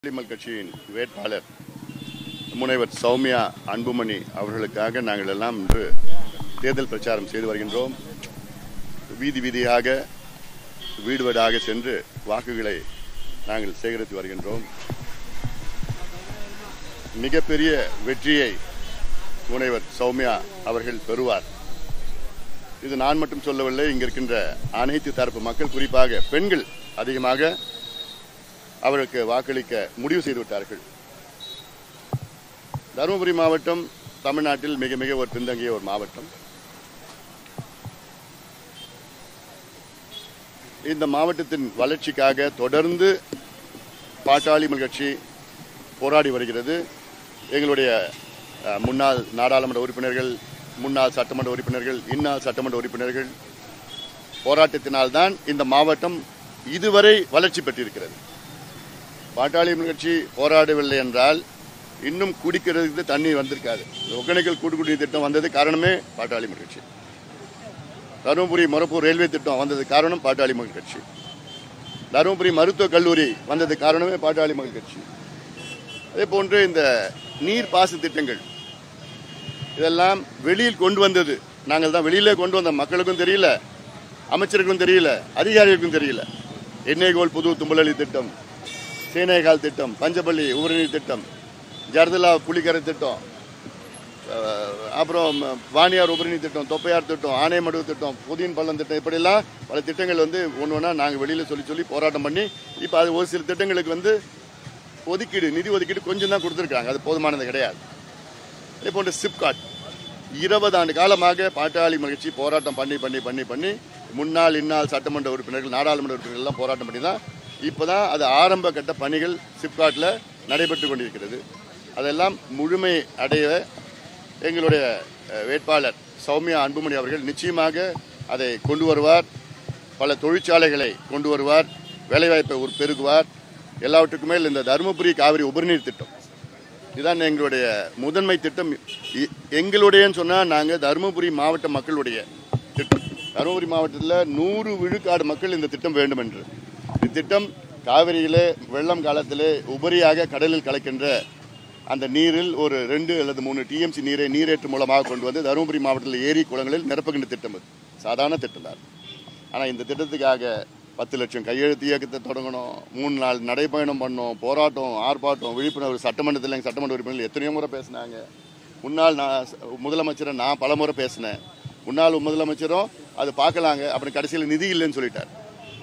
பாலிமல் கட்சியின் வேட்பாளர் முனைவர் சௌமியா அன்புமணி அவர்களுக்காக நாங்கள் எல்லாம் இன்று தேர்தல் பிரச்சாரம் செய்து வருகின்றோம் வீதி வீதியாக வீடு வீடாக சென்று வாக்குகளை நாங்கள் சேகரித்து வருகின்றோம் மிகப்பெரிய வெற்றியை முனைவர் சௌமியா அவர்கள் பெறுவார் இது நான் மட்டும் சொல்லவில்லை இங்க இருக்கின்ற அனைத்து தரப்பு மக்கள் குறிப்பாக பெண்கள் அதிகமாக அவருக்கு வாக்களிக்க முடிவு செய்து விட்டார்கள் தருமபுரி மாவட்டம் தமிழ்நாட்டில் மிக மிக ஒரு பின்தங்கிய ஒரு மாவட்டம் இந்த மாவட்டத்தின் வளர்ச்சிக்காக தொடர்ந்து பாட்டாளி மக்கள் கட்சி போராடி வருகிறது எங்களுடைய அஹ், முன்னாள் நாடாளுமன்ற உறுப்பினர்கள் முன்னாள் சட்டமன்ற உறுப்பினர்கள் இந்நாள் சட்டமன்ற உறுப்பினர்கள் போராட்டத்தினால்தான் இந்த மாவட்டம் இதுவரை வளர்ச்சி பெற்றிருக்கிறது பாட்டாளி மக்கள் கட்சி போராடவில்லை என்றால் இன்னும் குடிக்கிறதுக்கு தண்ணி வந்திருக்காது இந்த ஒகேனக்கல் கூட்டுக்குடி திட்டம் வந்தது காரணமே பாட்டாளி மக்கள் கட்சி தருமபுரி மொரப்பூர் ரயில்வே திட்டம் வந்தது காரணம் பாட்டாளி மக்கள் கட்சி தருமபுரி மருத்துவக் கல்லூரி வந்தது காரணமே பாட்டாளி மக்கள் கட்சி அதே போன்று இந்த நீர் பாச திட்டங்கள் இதெல்லாம் வெளியில் கொண்டு வந்தது நாங்கள் தான் வெளியிலே கொண்டு வந்த மக்களுக்கும் தெரியல அமைச்சருக்கும் தெரியல அதிகாரிகளுக்கும் தெரியல எண்ணெய்கோல் புது தும்பலி திட்டம் சேனைகால் திட்டம் பஞ்சப்பள்ளி உபரிநீர் திட்டம் ஜர்தலா புலிக்கரை திட்டம் அஹ், அப்புறம் வாணியார் உபரிநீர் திட்டம் தொப்பையார் திட்டம் ஆனைமடுவு திட்டம் புதியன் பள்ளம் திட்டம் இப்படிலாம் பல திட்டங்கள் வந்து ஒன்று ஒன்றா நாங்கள் வெளியில் சொல்லி சொல்லி போராட்டம் பண்ணி இப்போ அது ஒரு சில திட்டங்களுக்கு வந்து ஒதுக்கீடு நிதி ஒதுக்கீடு கொஞ்சம் தான் கொடுத்துருக்காங்க அது போதுமானது கிடையாது அதே போன்று சிப்காட் இருபது ஆண்டு காலமாக பாட்டாளி மகிழ்ச்சி போராட்டம் பண்ணி பண்ணி பண்ணி பண்ணி முன்னாள் இந்நாள் சட்டமன்ற உறுப்பினர்கள் நாடாளுமன்ற உறுப்பினர்கள் எல்லாம் போராட்டம் பண்ணி தான் இப்போ தான் அது ஆரம்ப கட்ட பணிகள் சிப்காட்டில் நடைபெற்று கொண்டிருக்கிறது அதெல்லாம் முழுமை அடைய எங்களுடைய அஹ், வேட்பாளர் சௌமியா அன்புமணி அவர்கள் நிச்சயமாக அதை கொண்டு வருவார் பல தொழிற்சாலைகளை கொண்டு வருவார் வேலைவாய்ப்பை ஒரு பெருகுவார் எல்லாவற்றுக்கும் மேல் இந்த தருமபுரி காவிரி உபரிநீர் திட்டம் இதுதான் எங்களுடைய முதன்மை திட்டம் இ- எங்களுடையன்னு சொன்னால் நாங்கள் தருமபுரி மாவட்ட மக்களுடைய திட்டம் தருமபுரி மாவட்டத்தில் நூறு விழுக்காடு மக்கள் இந்த திட்டம் வேண்டும் என்று இத்திட்டம் காவிரியிலே வெள்ளம் காலத்திலே உபரியாக கடலில் கலக்கின்ற அந்த நீரில் ஒரு ரெண்டு அல்லது மூணு டிஎம்சி நீரை நீரேற்று மூலமாக கொண்டு வந்து தருமபுரி மாவட்டத்தில் ஏரி குளங்களில் நிரப்புகின்ற திட்டம் இது சாதாரண திட்டம் தான் ஆனால் இந்த திட்டத்துக்காக பத்து லட்சம் கையெழுத்து இயக்கத்தை தொடங்கணும் மூணு நாள் நடைப்பயணம் பண்ணோம் போராட்டம் ஆர்ப்பாட்டம் விழிப்புணர்வு சட்டமன்றத்தில் எங்கள் சட்டமன்ற உறுப்பினர்கள் எத்தனையோ முறை பேசினாங்க முன்னாள் நான் ச- முதலமைச்சரை நான் பல முறை பேசினேன் முன்னாள் முதலமைச்சரும் அது பார்க்கலாங்க அப்புறம் கடைசியில் நிதி இல்லைன்னு சொல்லிட்டார்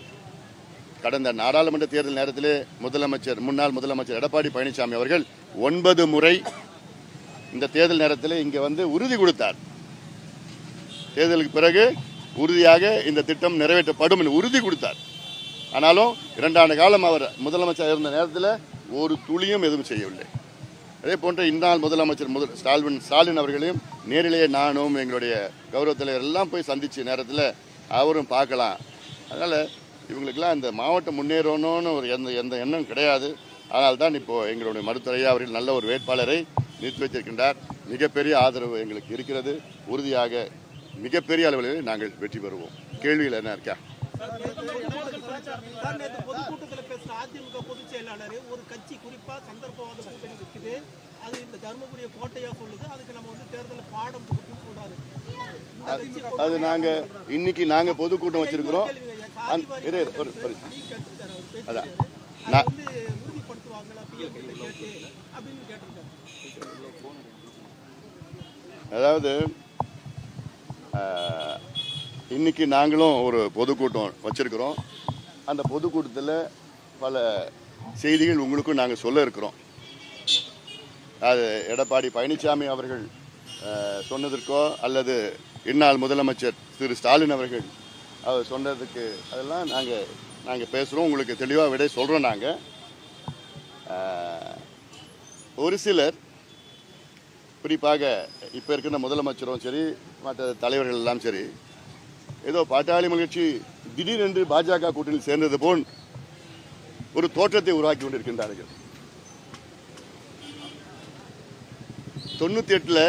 கடந்த நாடாளுமன்ற தேர்தல் நேரத்திலே முதலமைச்சர் முன்னாள் முதலமைச்சர் எடப்பாடி பழனிசாமி அவர்கள் ஒன்பது முறை இந்த தேர்தல் நேரத்தில் இங்கே வந்து உறுதி கொடுத்தார் தேர்தலுக்கு பிறகு உறுதியாக இந்த திட்டம் நிறைவேற்றப்படும் என்று உறுதி கொடுத்தார் ஆனாலும் இரண்டாண்டு காலம் அவர் முதலமைச்சர் இருந்த நேரத்தில் ஒரு துளியும் எதுவும் செய்யவில்லை அதே போன்ற இந்நாள் முதலமைச்சர் முதல் ஸ்டாலின் ஸ்டாலின் அவர்களையும் நேரிலேயே நானும் எங்களுடைய கௌரவ தலைவர் எல்லாம் போய் சந்திச்ச நேரத்தில் அவரும் பார்க்கலாம் அதனால் இவங்களுக்கெல்லாம் இந்த மாவட்டம் முன்னேறணும்னு ஒரு எந்த எந்த எண்ணம் கிடையாது ஆனால் தான் இப்போது எங்களுடைய மருத்துவரையா அவர்கள் நல்ல ஒரு வேட்பாளரை நிறுத்தி வைத்திருக்கின்றார் மிகப்பெரிய ஆதரவு எங்களுக்கு இருக்கிறது உறுதியாக மிகப்பெரிய அளவில் நாங்கள் வெற்றி பெறுவோம் கேள்வியில் என்ன இருக்கா சார் நேற்று பொதுக்கூட்டத்தில் பேசுற அதிமுக பொதுச் செயலாளர் ஒரு கட்சி குறிப்பா சந்தர்ப்பவாத கூட்டணி இருக்குது அது இந்த தருமபுரிய கோட்டையா சொல்லுது அதுக்கு நம்ம வந்து தேர்தலில் பாடம் புகட்டுன்னு சொல்றாரு இந்த கட்சி அது நாங்கள் இன்னைக்கு நாங்கள் பொதுக்கூட்டம் வச்சிருக்கிறோம் கேள்விங்க, அந்த- சாதி இரு, இரு, ஒரு ஒரு நீ கேட்டுருக்காரு அவர் பேச்சு அதான் அதை நான் வந்து உறுதிப்படுத்துவாங்களா பிஎம் கிட்ட கேட்டு அப்படின்னு கேட்டிருக்காரு அதாவது ஆஹ், இன்னைக்கு நாங்களும் ஒரு பொதுக்கூட்டம் வச்சிருக்கிறோம் அந்த பொதுக்கூட்டத்தில் பல செய்திகள் உங்களுக்கும் நாங்கள் சொல்ல இருக்கிறோம் அது எடப்பாடி பழனிசாமி அவர்கள் ஆஹ், சொன்னதற்கோ அல்லது இந்நாள் முதலமைச்சர் திரு ஸ்டாலின் அவர்கள் அவர் சொன்னதுக்கு அதெல்லாம் நாங்கள் நாங்கள் பேசுகிறோம் உங்களுக்கு தெளிவாக விடை சொல்கிறோம் நாங்கள் ஒரு சிலர் குறிப்பாக இப்போ இருக்கிற முதலமைச்சரும் சரி மற்ற தலைவர்கள் எல்லாம் சரி ஏதோ பாட்டாளி மகிழ்ச்சி திடீரென்று பாஜக கூட்டணியில் சேர்ந்தது போல் ஒரு தோற்றத்தை உருவாக்கி கொண்டிருக்கின்றார்கள் தொண்ணூத்தி எட்டுல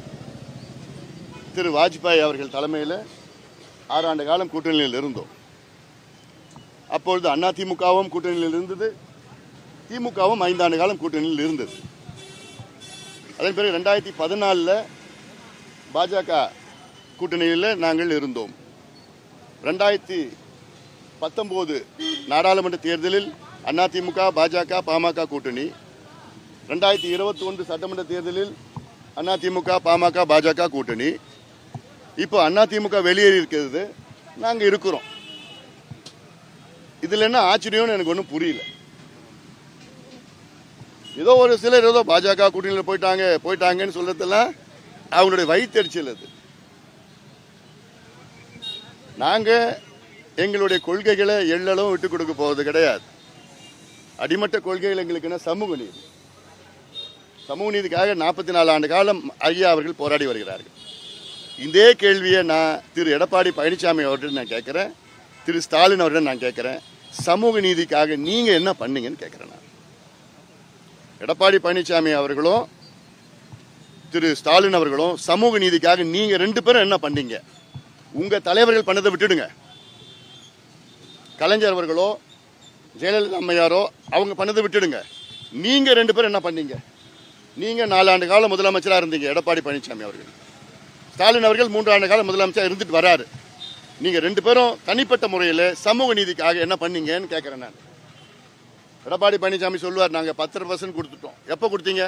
திரு வாஜ்பாய் அவர்கள் தலைமையில் ஆறாண்டு காலம் கூட்டணியில் இருந்தோம் அப்பொழுது அதிமுகவும் கூட்டணியில் இருந்தது திமுகவும் ஐந்தாண்டு காலம் கூட்டணியில் இருந்தது அதன் பிறகு ரெண்டாயிரத்தி பதினாலில் பாஜக கூட்டணியில் நாங்கள் இருந்தோம் ரெண்டாயிரத்தி பத்தொம்போது நாடாளுமன்ற தேர்தலில் அதிமுக பாஜக பாமக கூட்டணி ரெண்டாயிரத்தி இருபத்தி ஒன்று சட்டமன்ற தேர்தலில் அதிமுக பாமக பாஜக கூட்டணி இப்போ அதிமுக வெளியேறி இருக்கிறது நாங்கள் இருக்கிறோம் இதில் என்ன ஆச்சரியம்னு எனக்கு ஒன்றும் புரியல ஏதோ ஒரு சிலர் ஏதோ பாஜக கூட்டணியில் போயிட்டாங்க போயிட்டாங்கன்னு சொல்றதெல்லாம் அவங்களுடைய வயிற்றுச்சல் அது நாங்கள் எங்களுடைய கொள்கைகளை எள்ளளவும் விட்டு கொடுக்க போவது கிடையாது அடிமட்ட கொள்கைகள் எங்களுக்கு என்ன சமூக நீதி சமூக நீதிக்காக நாற்பத்தி நாலு ஆண்டு காலம் ஐயா அவர்கள் போராடி வருகிறார்கள் இதே கேள்வியை நான் திரு எடப்பாடி பழனிசாமி அவர்கிட்ட நான் கேட்குறேன் திரு ஸ்டாலின் அவர்கிட்ட நான் கேட்குறேன் சமூக நீதிக்காக நீங்கள் என்ன பண்ணீங்கன்னு கேட்குறேன் நான் எடப்பாடி பழனிசாமி அவர்களும் திரு ஸ்டாலின் அவர்களும் சமூக நீதிக்காக நீங்கள் ரெண்டு பேரும் என்ன பண்ணீங்க உங்கள் தலைவர்கள் பண்ணதை விட்டுடுங்க கலைஞர் அவர்களோ ஜெயலலிதா அம்மையாரோ அவங்க பண்ணதை விட்டுடுங்க நீங்கள் ரெண்டு பேரும் என்ன பண்ணீங்க நீங்கள் நாலாண்டு காலம் முதலமைச்சராக இருந்தீங்க எடப்பாடி பழனிசாமி அவர்கள் ஸ்டாலின் அவர்கள் மூன்று ஆண்டு காலம் முதலமைச்சர் இருந்துட்டு வராரு நீங்க ரெண்டு பேரும் தனிப்பட்ட முறையில் சமூக நீதிக்காக என்ன பண்ணீங்கன்னு கேட்குறேன் நான் எடப்பாடி பழனிசாமி சொல்லுவார் நாங்க பத்தரை பர்சன்ட் கொடுத்துட்டோம் எப்போ கொடுத்தீங்க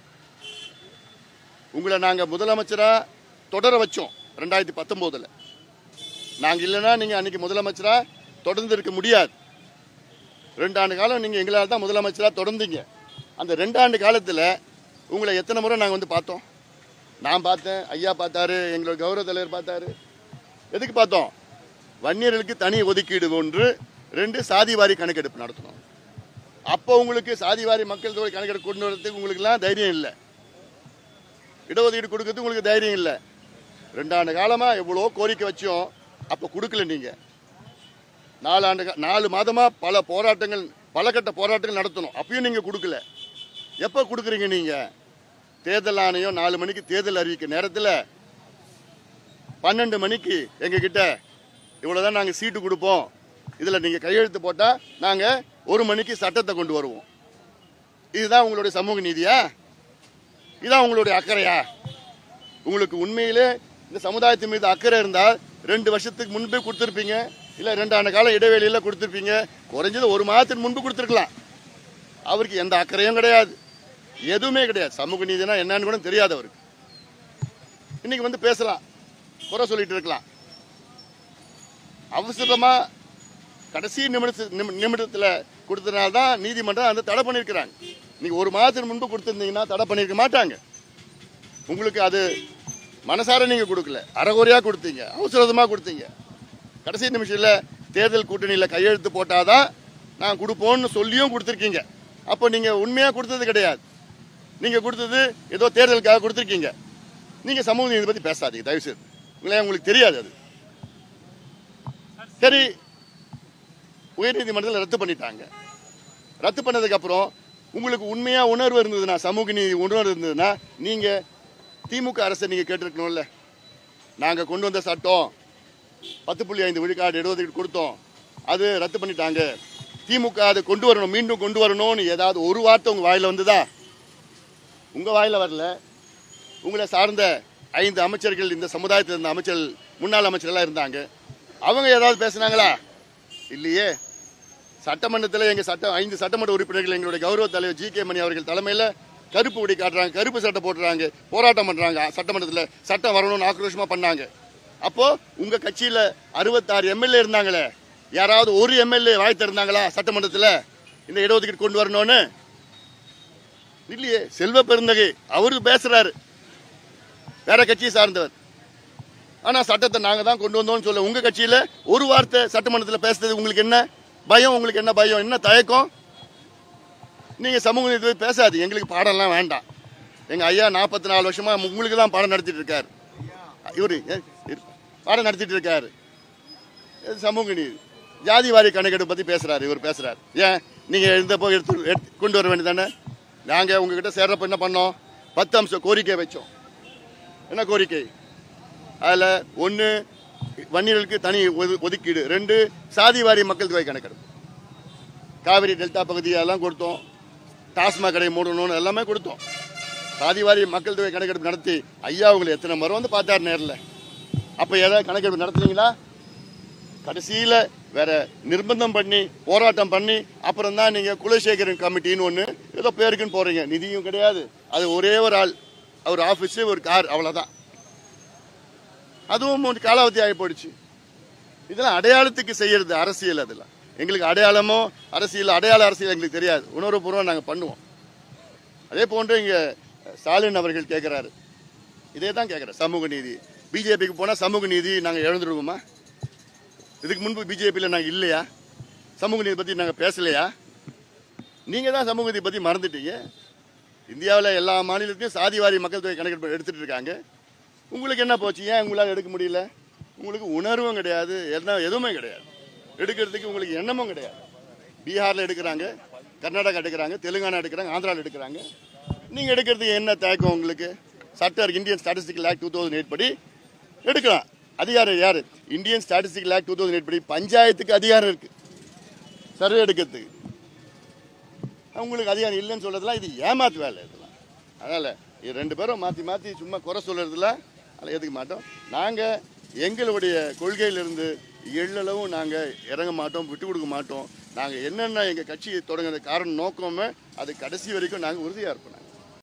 உங்களை நாங்க முதலமைச்சரா தொடர வச்சோம் ரெண்டாயிரத்தி பத்தொன்பதுல நாங்க இல்லைன்னா நீங்க அன்னைக்கு முதலமைச்சரா தொடர்ந்து இருக்க முடியாது ரெண்டு ஆண்டு காலம் நீங்க எங்களால் தான் முதலமைச்சரா தொடர்ந்தீங்க அந்த ரெண்டு ஆண்டு காலத்துல உங்களை எத்தனை முறை நாங்க வந்து பார்த்தோம் நான் பார்த்தேன் ஐயா பார்த்தாரு எங்களோட கௌரவ தலைவர் பார்த்தாரு எதுக்கு பார்த்தோம் வன்னியர்களுக்கு தனி ஒதுக்கீடு ஒன்று ரெண்டு சாதிவாரி கணக்கெடுப்பு நடத்தணும் அப்போ உங்களுக்கு சாதிவாரி மக்கள் தொகை கணக்கெடுப்பு கொண்டு வரதுக்கு உங்களுக்குலாம் தைரியம் இல்லை இடஒதுக்கீடு கொடுக்கறதுக்கு உங்களுக்கு தைரியம் இல்லை ரெண்டாண்டு காலமா எவ்வளோ கோரிக்கை வச்சோம் அப்போ கொடுக்கல நீங்க நாலு ஆண்டு கா- நாலு மாதமா பல போராட்டங்கள் பல கட்ட போராட்டங்கள் நடத்தணும் அப்பயும் நீங்க கொடுக்கல எப்போ கொடுக்குறீங்க நீங்க தேர்தல் ஆணையம் நாலு மணிக்கு தேர்தல் அறிவிக்க நேரத்தில் பன்னெண்டு மணிக்கு எங்ககிட்ட இவ்வளோதான் நாங்கள் சீட்டு கொடுப்போம் இதில் நீங்கள் கையெழுத்து போட்டால் நாங்கள் ஒரு மணிக்கு சட்டத்தை கொண்டு வருவோம் இதுதான் உங்களுடைய சமூக நீதியா இதான் உங்களுடைய அக்கறையா உங்களுக்கு உண்மையிலே இந்த சமுதாயத்தின் மீது அக்கறை இருந்தால் ரெண்டு வருஷத்துக்கு முன்பே கொடுத்துருப்பீங்க இல்லை ரெண்டு ஆண்டு காலம் இடைவெளியில் கொடுத்துருப்பீங்க குறைஞ்சது ஒரு மாதத்துக்கு முன்பு கொடுத்துருக்கலாம் அவருக்கு எந்த அக்கறையும் கிடையாது எதுவுமே கிடையாது சமூக நீதினா என்னன்னு கூட தெரியாது அவருக்கு இன்னைக்கு வந்து பேசலாம் குறை சொல்லிட்டு இருக்கலாம் அவசரமா கடைசி நிமிடத்து நிமி- நிமிடத்துல கொடுத்ததுனால தான் நீதிமன்றம் அந்த தடை பண்ணியிருக்கிறாங்க நீங்க ஒரு மாதத்துக்கு முன்பு கொடுத்துருந்தீங்கன்னா தடை பண்ணியிருக்க மாட்டாங்க உங்களுக்கு அது மனசார நீங்க கொடுக்கல அறகுறையா கொடுத்தீங்க அவசரமா கொடுத்தீங்க கடைசி நிமிஷத்துல தேர்தல் கூட்டணியில கையெழுத்து போட்டாதான் நான் கொடுப்போம்னு சொல்லியும் கொடுத்துருக்கீங்க அப்போ நீங்க உண்மையா கொடுத்தது கிடையாது நீங்க கொடுத்தது ஏதோ தேர்தலுக்காக கொடுத்துருக்கீங்க நீங்க சமூக நீதி பத்தி பேசாதீங்க தயவு செய்து உங்களே உங்களுக்கு தெரியாது அது சரி உயர்நீதிமன்றத்தில் ரத்து பண்ணிட்டாங்க ரத்து பண்ணதுக்கு அப்புறம் உங்களுக்கு உண்மையா உணர்வு இருந்ததுன்னா சமூக நீதி உணர்வு இருந்ததுன்னா நீங்க திமுக அரசை நீங்க கேட்டிருக்கணும்ல நாங்க கொண்டு வந்த சட்டம் பத்து புள்ளி ஐந்து விழுக்காடு இடஒதுக்கீடு கொடுத்தோம் அது ரத்து பண்ணிட்டாங்க திமுக அதை கொண்டு வரணும் மீண்டும் கொண்டு வரணும்னு ஏதாவது ஒரு வார்த்தை உங்க வாயில வந்துதா உங்க வாயில வரல உங்களை சார்ந்த ஐந்து அமைச்சர்கள் இந்த சமுதாயத்தில் இருந்த அமைச்சர் முன்னாள் அமைச்சர்கள்லாம் இருந்தாங்க அவங்க ஏதாவது பேசுனாங்களா இல்லையே சட்டமன்றத்தில் எங்க சட்ட ஐந்து சட்டமன்ற உறுப்பினர்கள் எங்களுடைய கௌரவ தலைவர் ஜி கே மணி அவர்கள் தலைமையில் கருப்பு உடை காட்டுறாங்க கருப்பு சட்டை போட்டுறாங்க போராட்டம் பண்றாங்க சட்டமன்றத்தில் சட்டம் வரணும்னு ஆக்ரோஷமா பண்ணாங்க அப்போ உங்க கட்சியில அறுபத்தாறு எம்எல்ஏ இருந்தாங்களே யாராவது ஒரு எம்எல்ஏ வாய் திறந்தாங்களா சட்டமன்றத்தில் இந்த இடஒதுக்கீடு கொண்டு வரணும்னு இல்லையே செல்வ பெருந்தகை அவரு பேசுறாரு வேற கட்சியை சார்ந்தவர் ஆனா சட்டத்தை நாங்க தான் கொண்டு வந்தோம்னு சொல்ல உங்க கட்சியில ஒரு வார்த்தை சட்டமன்றத்தில் பேசுறது உங்களுக்கு என்ன பயம் உங்களுக்கு என்ன பயம் என்ன தயக்கம் நீங்க சமூக நீதி பத்தி பேசாதீங்க எங்களுக்கு பாடம்லாம் வேண்டாம் எங்க ஐயா நாற்பத்தி நாலு வருஷமா உங்களுக்கு தான் பாடம் நடத்திட்டு இருக்காரு இவரு ஏ, இரு. பாடம் நடத்திட்டு இருக்காரு இது சமூக நீதி ஜாதி வாரி கணக்கெடுப்பு பத்தி பேசுறாரு இவர் பேசுறாரு ஏன் நீங்க இருந்தப்போ எடுத்து எடுத்து கொண்டு வர வேண்டியதானே நாங்க உங்ககிட்ட சேர்றப்ப என்ன பண்ணோம் பத்து அம்சம் கோரிக்கை வச்சோம் என்ன கோரிக்கை அதுல ஒன்று வன்னியர்களுக்கு தனி ஒது- ஒதுக்கீடு ரெண்டு சாதி வாரி மக்கள் தொகை கணக்கெடுப்பு காவிரி டெல்டா பகுதியெல்லாம் கொடுத்தோம் டாஸ்மாக் கடையை மூடணும்னு எல்லாமே கொடுத்தோம் சாதிவாரி மக்கள் தொகை கணக்கெடுப்பு நடத்தி ஐயா உங்களை எத்தனை முறை வந்து பார்த்தாரு நேரில் அப்போ ஏதாவது கணக்கெடுப்பு நடத்துனீங்களா கடைசியில் வேற நிர்பந்தம் பண்ணி போராட்டம் பண்ணி அப்புறம் தான் நீங்கள் குலசேகரன் கமிட்டின்னு ஒன்று ஏதோ பேருக்குன்னு போகிறீங்க நிதியும் கிடையாது அது ஒரே ஒரு ஆள் அவர் ஆஃபீஸு ஒரு கார் அவ்வளோதான் அதுவும் ஒரு காலாவதி ஆகி போயிடுச்சு இதெல்லாம் அடையாளத்துக்கு செய்யறது அரசியல் அதெல்லாம் எங்களுக்கு அடையாளமோ அரசியல் அடையாள அரசியல் எங்களுக்கு தெரியாது உணர்வுபூர்வம் நாங்கள் பண்ணுவோம் அதே போன்று இங்கே ஸ்டாலின் அவர்கள் கேட்குறாரு இதே தான் கேட்குறேன் சமூக நீதி பிஜேபிக்கு போனால் சமூக நீதி நாங்கள் இழந்துருவோமா இதுக்கு முன்பு பிஜேபியில் நாங்கள் இல்லையா சமூக நீதி பற்றி நாங்கள் பேசலையா நீங்கள் தான் சமூக நீதி பற்றி மறந்துட்டீங்க இந்தியாவில் எல்லா மாநிலத்தையும் சாதிவாரி மக்கள் தொகை கணக்கெடுப்பு எடுத்துட்டு இருக்காங்க உங்களுக்கு என்ன போச்சு ஏன் உங்களால் எடுக்க முடியல உங்களுக்கு உணர்வும் கிடையாது என்ன எதுவுமே கிடையாது எடுக்கிறதுக்கு உங்களுக்கு எண்ணமும் கிடையாது பீகாரில் எடுக்கிறாங்க கர்நாடகா எடுக்கிறாங்க தெலுங்கானா எடுக்கிறாங்க ஆந்திராவில் எடுக்கிறாங்க நீங்கள் எடுக்கிறதுக்கு என்ன தயக்கம் உங்களுக்கு சட்ட Indian statistical act two thousand eight படி எடுக்கலாம் அதிகாரம் யார் Indian statistical act two thousand eight படி பஞ்சாயத்துக்கு அதிகாரம் இருக்கு சர்வே எடுக்கிறதுக்கு அவங்களுக்கு அதிகாரம் இல்லைன்னு சொல்றதுலாம் இது ஏமாத்து வேலை இதெல்லாம் அதனால இது ரெண்டு பேரும் மாற்றி மாற்றி சும்மா குறை சொல்றதுல அதில் ஏற்றுக்க மாட்டோம் நாங்கள் எங்களுடைய கொள்கையிலிருந்து எள்ளளவும் நாங்கள் இறங்க மாட்டோம் விட்டு கொடுக்க மாட்டோம் நாங்கள் என்னென்ன எங்கள் கட்சி தொடங்குற காரணம் நோக்கமே அது கடைசி வரைக்கும் நாங்கள் உறுதியாக இருப்போம்